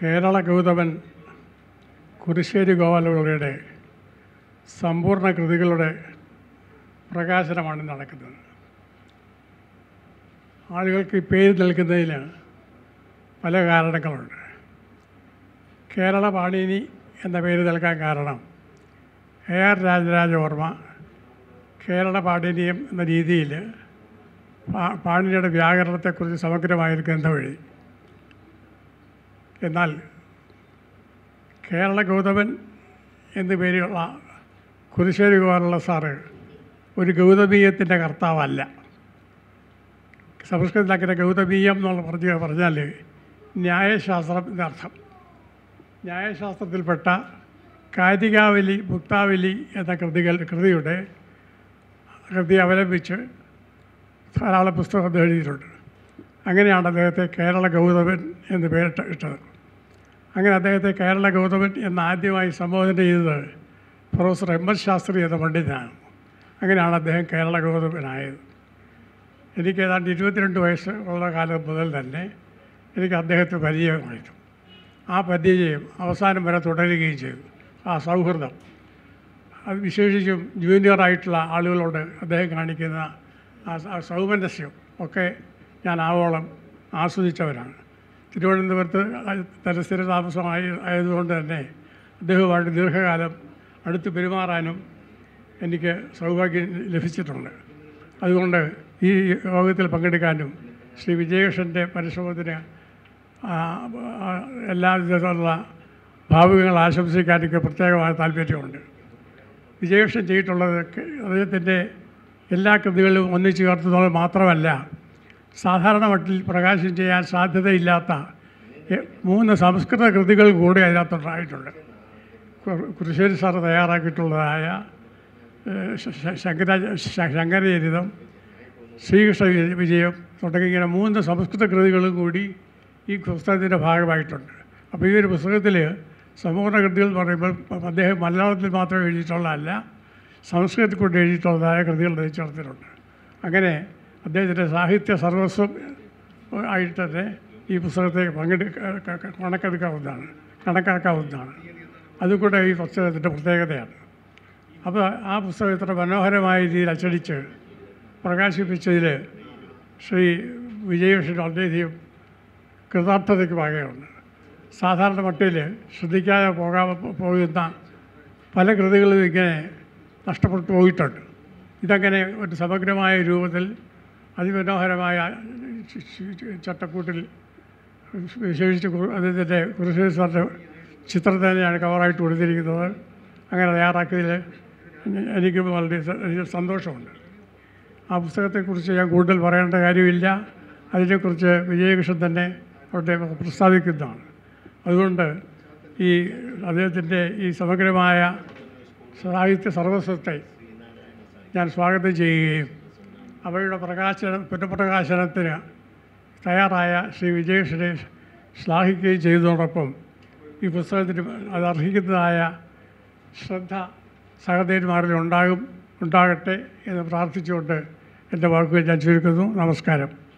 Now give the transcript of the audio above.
കേരള ഗൗതമൻ കുരിശ്ശേരി ഗോപാലപിള്ളയുടെ സമ്പൂർണ്ണ കൃതികളുടെ പ്രകാശനമാണ് നടക്കുന്നത് ആളുകൾക്ക് ഈ പേര് നൽകുന്നതിന് പല കാരണങ്ങളുണ്ട് കേരള പാണിനി എന്ന പേര് നൽകാൻ കാരണം എ ആർ രാജരാജവർമ്മ കേരള പാണിനിയം എന്ന രീതിയിൽ പാ- പാണിനിയുടെ വ്യാകരണത്തെക്കുറിച്ച് സമഗ്രമായൊരു ഗ്രന്ഥം എഴുതി എന്നാൽ കേരള ഗൗതമൻ എന്നു പേരുള്ള കുരിശ്ശേരി ഗോപാലുള്ള സാറ് ഒരു ഗൗതമീയത്തിൻ്റെ കർത്താവല്ല സംസ്കൃതത്തിൽ അങ്ങനെ ഗൗതമീയം എന്നുള്ള പറഞ്ഞ് പറഞ്ഞാൽ ന്യായശാസ്ത്രം എന്നർത്ഥം ന്യായശാസ്ത്രത്തിൽപ്പെട്ട കാരികാവലി മുക്താവലി എന്ന കൃതികൾ കൃതിയുടെ കൃതി അവലംബിച്ച് ധാരാളം പുസ്തകം എഴുതിയിട്ടുണ്ട് അങ്ങനെയാണ് അദ്ദേഹത്തെ കേരള ഗൗതമൻ എന്ന് പേരിട്ട് ഇട്ടത് അങ്ങനെ അദ്ദേഹത്തെ കേരള ഗൗതമൻ എന്ന് ആദ്യമായി സംബോധന ചെയ്തത് പ്രൊഫസർ എം എസ് ശാസ്ത്രി എന്ന പണ്ഡിതനാണ് അങ്ങനെയാണ് അദ്ദേഹം കേരള ഗൗതമനായത് എനിക്ക് ഏതാണ്ട് ഇരുപത്തിരണ്ട് വയസ്സ് ഉള്ള കാലം മുതൽ തന്നെ എനിക്ക് അദ്ദേഹത്തെ പരിചയമായിട്ടു ആ പരിചയം അവസാനം വരെ തുടരുകയും ചെയ്തു ആ സൗഹൃദം അത് വിശേഷിച്ചും ജൂനിയറായിട്ടുള്ള ആളുകളോട് അദ്ദേഹം കാണിക്കുന്ന ആ സ- ആ സൗമനസ്യം ഒക്കെ ഞാൻ ആവോളം ആസ്വദിച്ചവരാണ് തിരുവനന്തപുരത്ത് തന്റെ സ്ഥിര താമസമായി ആയതുകൊണ്ട് തന്നെ അദ്ദേഹവുമായിട്ട് ദീർഘകാലം അടുത്ത് പെരുമാറാനും എനിക്ക് സൗഭാഗ്യം ലഭിച്ചിട്ടുണ്ട് അതുകൊണ്ട് ഈ യോഗത്തിൽ പങ്കെടുക്കാനും ശ്രീ വിജയകൃഷ്ണൻ്റെ പരിശ്രമത്തിന് ആ, ആ, എല്ലാ വിധത്തിലുള്ള ഭാവുകങ്ങൾ ആശംസിക്കാൻ എനിക്ക് പ്രത്യേകമായ താല്പര്യമുണ്ട് വിജയകൃഷ്ണൻ ചെയ്തിട്ടുള്ളത് അദ്ദേഹത്തിൻ്റെ എല്ലാ കൃതികളും ഒന്നിച്ചു ചേർത്തത് മാത്രമല്ല സാധാരണ മട്ടിൽ പ്രകാശനം ചെയ്യാൻ സാധ്യതയില്ലാത്ത എ- മൂന്ന് സംസ്കൃത കൃതികൾ കൂടി അതിനകത്തുണ്ടായിട്ടുണ്ട് കു- കുരിശ്ശേരി സാർ തയ്യാറാക്കിയിട്ടുള്ളതായ ഏഹ്, ശ- ശ- ശങ്കര ശ- ശങ്കരചരിതം ശ്രീകൃഷ്ണ വിജയ- വിജയം തുടങ്ങി ഇങ്ങനെ മൂന്ന് സംസ്കൃത കൃതികളും കൂടി ഈ പുസ്തകത്തിൻ്റെ ഭാഗമായിട്ടുണ്ട് അപ്പോൾ ഈ ഒരു പുസ്തകത്തിൽ സമ്പൂർണ്ണ കൃതികൾ എന്ന് പറയുമ്പോൾ അദ്ദേഹം മലയാളത്തിൽ മാത്രം എഴുതിയിട്ടുള്ളതല്ല സംസ്കൃതത്തിൽ കൊണ്ട് എഴുതിയിട്ടുള്ളതായ കൃതികൾ അതിൽ ചേർത്തിട്ടുണ്ട് അങ്ങനെ അദ്ദേഹത്തിൻ്റെ സാഹിത്യ സർവസ്വം ആയിട്ട് തന്നെ ഈ പുസ്തകത്തെ പങ്കെടുക്ക കണക്കെടുക്കാവുന്നതാണ് കണക്കാക്കാവുന്നതാണ് അതുകൂടെ ഈ പുസ്തകത്തിൻ്റെ പ്രത്യേകതയാണ് അപ്പോൾ ആ പുസ്തകം ഇത്ര മനോഹരമായ രീതിയിൽ അച്ചടിച്ച് പ്രകാശിപ്പിച്ചതിൽ ശ്രീ വിജയകൃഷ്ണൻ വളരെയധികം കൃതാർത്ഥതയ്ക്ക് വകയുണ്ട് സാധാരണ മട്ടിൽ ശ്രദ്ധിക്കാതെ പോകാൻ പോകുന്ന പല കൃതികളും ഇങ്ങനെ നഷ്ടപ്പെട്ടു പോയിട്ടുണ്ട് ഇതങ്ങനെ ഒരു സമഗ്രമായ രൂപത്തിൽ അതിമനോഹരമായ ച- ച- ചട്ടക്കൂട്ടിൽ വിശേഷിച്ച് കു- അദ്ദേഹത്തിൻ്റെ കുറിശ്ശേരി സാറിൻ്റെ ചിത്രം തന്നെയാണ് കവറായിട്ട് കൊടുത്തിരിക്കുന്നത് അങ്ങനെ തയ്യാറാക്കിയതിൽ എനിക്ക് വളരെ സ- എനിക്ക് സന്തോഷമുണ്ട് ആ പുസ്തകത്തെക്കുറിച്ച് ഞാൻ കൂടുതൽ പറയേണ്ട കാര്യമില്ല അതിനെക്കുറിച്ച് വിജയകൃഷ്ണൻ തന്നെ അവിടെ പ്രസ്താവിക്കുന്നതാണ് അതുകൊണ്ട് ഈ അദ്ദേഹത്തിൻ്റെ ഈ സമഗ്രമായ സാഹിത്യ സർവസ്വത്തെ ഞാൻ സ്വാഗതം ചെയ്യുകയും അവയുടെ പ്രകാശനം പുനഃപ്രകാശനത്തിന് തയ്യാറായ ശ്രീ വിജയകൃഷ്ണനെ ശ്ലാഘിക്കുകയും ചെയ്തതോടൊപ്പം ഈ പുസ്തകത്തിന് അത് അർഹിക്കുന്നതായ ശ്രദ്ധ സഹോദരന്മാരിൽ ഉണ്ടാകും ഉണ്ടാകട്ടെ എന്ന് പ്രാർത്ഥിച്ചുകൊണ്ട് എൻ്റെ വാക്കുകൾ ഞാൻ ചുരുക്കുന്നു നമസ്കാരം